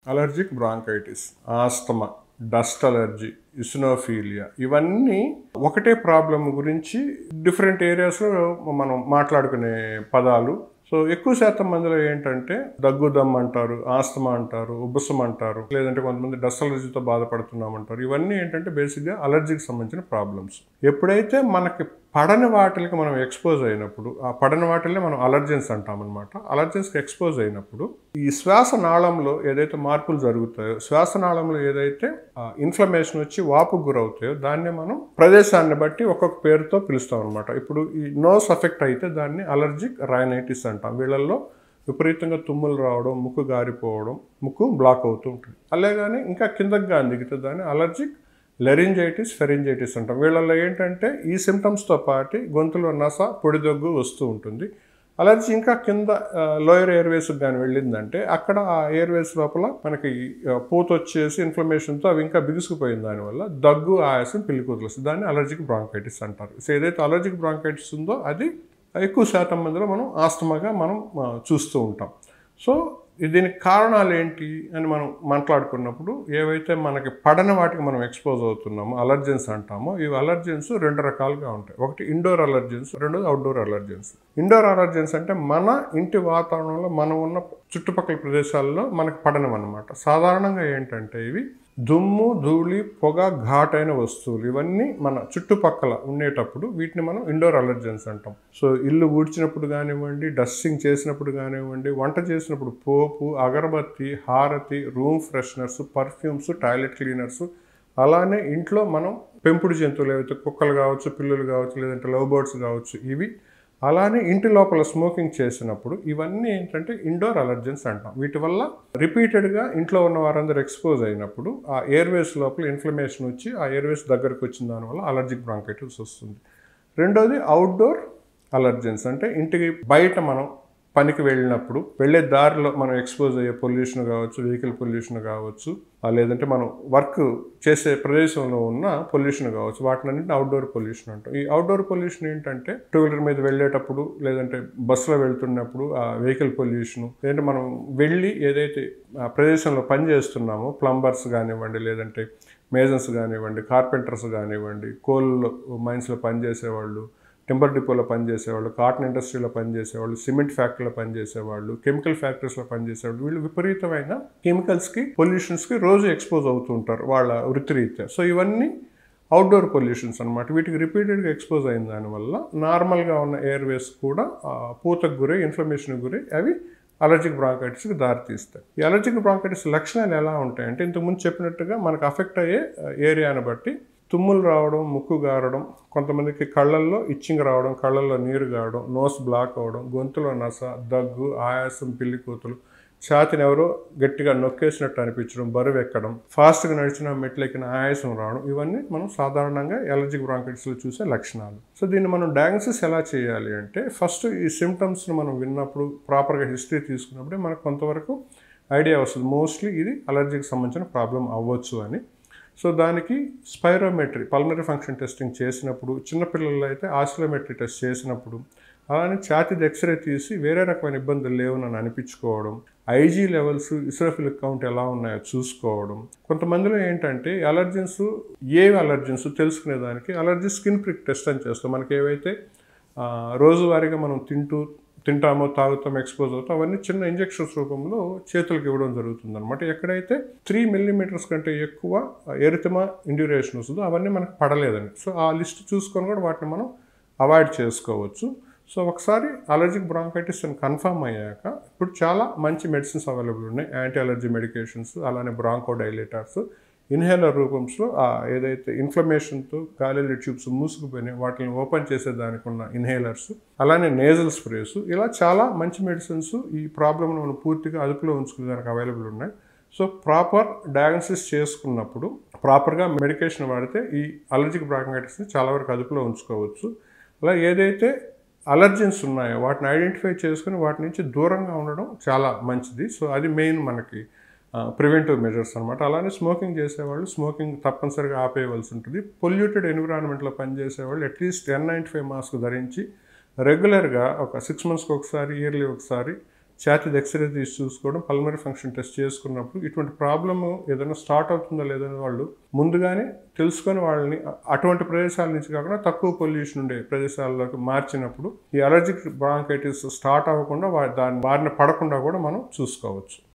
allergic bronchitis asthma dust allergy eosinophilia ఇవన్నీ ఒకటే problem గురించి డిఫరెంట్ ఏరియాస్లో మనం మాట్లాడుకునే పదాలు సో ఎక్కువ శాతం మందిలో ఏంటంటే దగ్గుదమ్ అంటారు ఆస్తమా అంటారు ఉబ్బసం అంటారు లేదంటే కొంతమంది డస్ట్ అలర్జీతో బాధపడుతున్నాం అంటారు ఇవన్నీ ఏంటంటే బేసిక్గా అలర్జీకి సంబంధించిన ప్రాబ్లమ్స్ ఎప్పుడైతే మనకి పడని వాటికి మనం ఎక్స్పోజ్ అయినప్పుడు ఆ పడని వాటిల్ని మనం అలర్జెన్స్ అంటాం అనమాట అలర్జెన్స్కి ఎక్స్పోజ్ అయినప్పుడు ఈ శ్వాస నాళంలో ఏదైతే మార్పులు జరుగుతాయో శ్వాస నాళంలో ఏదైతే ఇన్ఫ్లమేషన్ వచ్చి వాపుకు గురవుతాయో దాన్ని మనం ప్రదేశాన్ని బట్టి ఒక్కొక్క పేరుతో పిలుస్తాం అనమాట ఇప్పుడు ఈ నోస్ అఫెక్ట్ అయితే దాన్ని అలర్జిక్ రైనైటిస్ అంటాం వీళ్ళల్లో విపరీతంగా తుమ్ములు రావడం ముక్కు గారిపోవడం ముక్కు బ్లాక్ అవుతూ ఉంటుంది అలాగని ఇంకా కిందకి కానీ దిగితే దాన్ని అలర్జిక్ లెరింజైటిస్ ఫెరింజైటిస్ అంటాం వీళ్ళల్లో ఏంటంటే ఈ సిమ్టమ్స్తో పాటు గొంతులో నస పొడి దగ్గు వస్తూ ఉంటుంది అలర్జీ ఇంకా కింద లోయర్ ఎయిర్వేస్కి కానీ వెళ్ళిందంటే అక్కడ ఆ ఎయిర్వేస్ లోపల మనకి ఆ, పూత వచ్చేసి ఇన్ఫ్లమేషన్తో అవి ఇంకా బిగుసుకుపోయిన దానివల్ల దగ్గు ఆయాసం పిల్లి వస్తుంది దాన్ని అలర్జిక్ బ్రాంకైటిస్ అంటారు సో ఏదైతే అలర్జిక్ బ్రాంకైటిస్ ఉందో అది ఎక్కువ శాతం మందిలో మనం ఆస్తమాగా మనం ఆ, చూస్తూ ఉంటాం సో దీనికి కారణాలు ఏంటి అని మనం మాట్లాడుకున్నప్పుడు ఏవైతే మనకి పడని వాటికి మనం ఎక్స్పోజ్ అవుతున్నామో అలర్జెన్స్ అంటామో ఇవి అలర్జెన్స్ రెండు రకాలుగా ఉంటాయి ఒకటి ఇండోర్ అలర్జెన్స్ రెండోది అవుట్డోర్ అలర్జెన్స్ ఇండోర్ అలర్జెన్స్ అంటే మన ఇంటి వాతావరణంలో మనం ఉన్న చుట్టుపక్కల ప్రదేశాల్లో మనకు పడనవన్నమాట సాధారణంగా ఏంటంటే ఇవి దుమ్ము ధూళి పొగ ఘాటైన వస్తువులు ఇవన్నీ మన చుట్టుపక్కల ఉండేటప్పుడు వీటిని మనం ఇండోర్ అలర్జెన్స్ అంటాం సో ఇల్లు ఊడ్చినప్పుడు కానివ్వండి డస్టింగ్ చేసినప్పుడు కానివ్వండి వంట చేసినప్పుడు పోపు అగరబత్తి హారతి room fresheners perfumes toilet cleaners అలానే ఇంట్లో మనం పెంపుడు జంతువులు ఏవైతే కుక్కలు కావచ్చు పిల్లులు కావచ్చు లేదంటే లవ్ బర్డ్స్ కావచ్చు ఇవి అలానే ఇంటి లోపల స్మోకింగ్ చేసినప్పుడు ఇవన్నీ ఏంటంటే ఇండోర్ అలర్జెన్స్ అంటాం వీటి వల్ల రిపీటెడ్గా ఇంట్లో ఉన్న వారందరూ ఎక్స్పోజ్ అయినప్పుడు ఆ ఎయిర్వేస్ లోపల ఇన్ఫ్లమేషన్ వచ్చి ఆ ఎయిర్వేస్ దగ్గరకు వచ్చిన దానివల్ల అలర్జిక్ బ్రాంకైటిస్ వస్తుంది రెండోది అవుట్డోర్ అలర్జెన్స్ అంటే ఇంటికి బయట మనం పనికి వెళ్ళినప్పుడు వెళ్ళే దారిలో మనం ఎక్స్పోజ్ అయ్యే పొల్యూషన్ కావచ్చు వెహికల్ పొల్యూషన్ కావచ్చు ఆ లేదంటే మనం వర్క్ చేసే ప్రదేశంలో ఉన్న పొల్యూషన్ కావచ్చు వాటినన్నింటిని అవుట్డోర్ పొల్యూషన్ అంటాం ఈ అవుట్డోర్ పొల్యూషన్ ఏంటంటే టూ వీలర్ మీద వెళ్ళేటప్పుడు లేదంటే బస్సులో వెళ్తున్నప్పుడు ఆ వెహికల్ పొల్యూషన్ లేదంటే మనం వెళ్ళి ఏదైతే ఆ ప్రదేశంలో పని చేస్తున్నామో ప్లంబర్స్ కానివ్వండి లేదంటే మేజన్స్ కానివ్వండి కార్పెంటర్స్ కానివ్వండి కోల్ మైన్స్లో పనిచేసేవాళ్ళు టింబర్ డిపోలో పనిచేసేవాళ్ళు కాటన్ ఇండస్ట్రీలో పనిచేసేవాళ్ళు సిమెంట్ ఫ్యాక్టరీలో పనిచేసేవాళ్ళు కెమికల్ ఫ్యాక్టరీస్లో పనిచేసేవాళ్ళు వీళ్ళు విపరీతమైన కెమికల్స్కి పొల్యూషన్స్కి రోజు ఎక్స్పోజ్ అవుతూ ఉంటారు వాళ్ళ వృత్తిరీత్యా సో ఇవన్నీ అవుట్డోర్ పొల్యూషన్స్ అనమాట వీటికి రిపీటెడ్గా ఎక్స్పోజ్ అయిన దానివల్ల నార్మల్గా ఉన్న ఎయిర్వేస్ కూడా ఆ, పూతకు గురై ఇన్ఫ్లమేషన్కి గురై అవి అలర్జిక్ బ్రాంకైటిస్కి దారితీస్తాయి ఈ అలర్జిక్ బ్రాంకైటిస్ లక్షణాలు ఎలా ఉంటాయంటే ఇంతకుముందు చెప్పినట్టుగా మనకు అఫెక్ట్ అయ్యే ఏరియాని బట్టి తుమ్ములు రావడం ముక్కు గారడం కొంతమందికి కళ్ళల్లో ఇచ్చింగ్ రావడం కళ్ళల్లో నీరు గారడం నోస్ బ్లాక్ అవ్వడం గొంతులో నస దగ్గు ఆయాసం పిల్లి కూతులు ఛాతిని ఎవరో గట్టిగా నొక్కేసినట్టు అనిపించడం బరువు ఎక్కడం ఫాస్ట్గా నడిచిన మెట్లెక్కిన ఆయాసం రావడం ఇవన్నీ మనం సాధారణంగా ఎలర్జిక్ బ్రాంకైటిస్లో చూసే లక్షణాలు సో దీన్ని మనం డయాగ్నోసిస్ ఎలా చేయాలి అంటే ఫస్ట్ ఈ సిమ్టమ్స్ని మనం విన్నప్పుడు ప్రాపర్గా హిస్టరీ తీసుకున్నప్పుడే మనకు కొంతవరకు ఐడియా వస్తుంది మోస్ట్లీ ఇది అలర్జీకి సంబంధించిన ప్రాబ్లం అవ్వచ్చు అని సో దానికి స్పైరోమెట్రీ పల్మరీ ఫంక్షన్ టెస్టింగ్ చేసినప్పుడు చిన్నపిల్లల్లో అయితే ఆసిలోమెట్రీ టెస్ట్ చేసినప్పుడు అలానే ఛాతీది ఎక్స్రే తీసి వేరే రకమైన ఇబ్బందులు లేవునని అనిపించుకోవడం ఐజీ లెవెల్స్ ఇస్రోఫిలిక్ కౌంట్ ఎలా ఉన్నాయో చూసుకోవడం కొంతమందిలో ఏంటంటే అలర్జెన్స్ ఏవి అలర్జెన్స్ తెలుసుకునేదానికి అలర్జీ స్కిన్ ప్రిక్ టెస్ట్ అని చేస్తాం మనకి ఏవైతే ఆ, రోజువారీగా మనం తింటూ తింటామో తాగుతామో ఎక్స్పోజ్ అవుతాం అవన్నీ చిన్న ఇంజెక్షన్స్ రూపంలో చేతులకు ఇవ్వడం జరుగుతుంది అనమాట ఎక్కడైతే త్రీ మిల్లీమీటర్స్ కంటే ఎక్కువ ఎరితమా ఇండ్యూరేషన్ వస్తుందో అవన్నీ మనకు పడలేదని సో ఆ లిస్ట్ చూసుకొని కూడా వాటిని మనం అవాయిడ్ చేసుకోవచ్చు సో ఒకసారి అలర్జిక్ బ్రాంకైటిస్ అని కన్ఫర్మ్ అయ్యాక ఇప్పుడు చాలా మంచి మెడిసిన్స్ అవైలబుల్ ఉన్నాయి యాంటీ అలర్జీ మెడికేషన్స్ అలానే బ్రాంకో డైలేటర్స్ ఇన్హేలర్ రూపంలో ఆ ఏదైతే ఇన్ఫ్లమేషన్తో గాలిలో ట్యూబ్స్ మూసుకుపోయినాయి వాటిని ఓపెన్ చేసేదానికి ఉన్న ఇన్హేలర్స్ అలానే నేజల్ స్ప్రేస్ ఇలా చాలా మంచి మెడిసిన్స్ ఈ ప్రాబ్లమ్ను మనం పూర్తిగా అదుపులో ఉంచుకునేదానికి అవైలబుల్ ఉన్నాయి సో ప్రాపర్ డయాగ్నోసిస్ చేసుకున్నప్పుడు ప్రాపర్గా మెడికేషన్ వాడితే ఈ అలర్జిక్ బ్రాంకైటిస్ని చాలా వరకు అదుపులో ఉంచుకోవచ్చు అలా ఏదైతే అలర్జెన్స్ ఉన్నాయో వాటిని ఐడెంటిఫై చేసుకుని వాటి నుంచి దూరంగా ఉండడం చాలా మంచిది సో అది మెయిన్ మనకి ప్రివెంటివ్ మెజర్స్ అనమాట అలానే స్మోకింగ్ చేసేవాళ్ళు స్మోకింగ్ తప్పనిసరిగా ఆపేయవలసి ఉంటుంది పొల్యూటెడ్ ఎన్విరాన్మెంట్లో పనిచేసేవాళ్ళు at least N ninety five mask ధరించి రెగ్యులర్గా ఒక సిక్స్ మంత్స్కి ఒకసారి ఇయర్లీ ఒకసారి ఛాతీ ఎక్స్రే తీసి చూసుకోవడం పల్మరీ ఫంక్షన్ టెస్ట్ చేసుకున్నప్పుడు ఇటువంటి ప్రాబ్లమ్ ఏదైనా స్టార్ట్ అవుతుందా లేదని వాళ్ళు ముందుగానే తెలుసుకొని వాళ్ళని అటువంటి ప్రదేశాల నుంచి కాకుండా తక్కువ పొల్యూషన్ ఉండే ప్రదేశాల్లోకి మార్చినప్పుడు ఈ అలర్జిక్ బ్రాంకైటిస్ స్టార్ట్ అవ్వకుండా వా- దాని బారిన పడకుండా కూడా మనం చూసుకోవచ్చు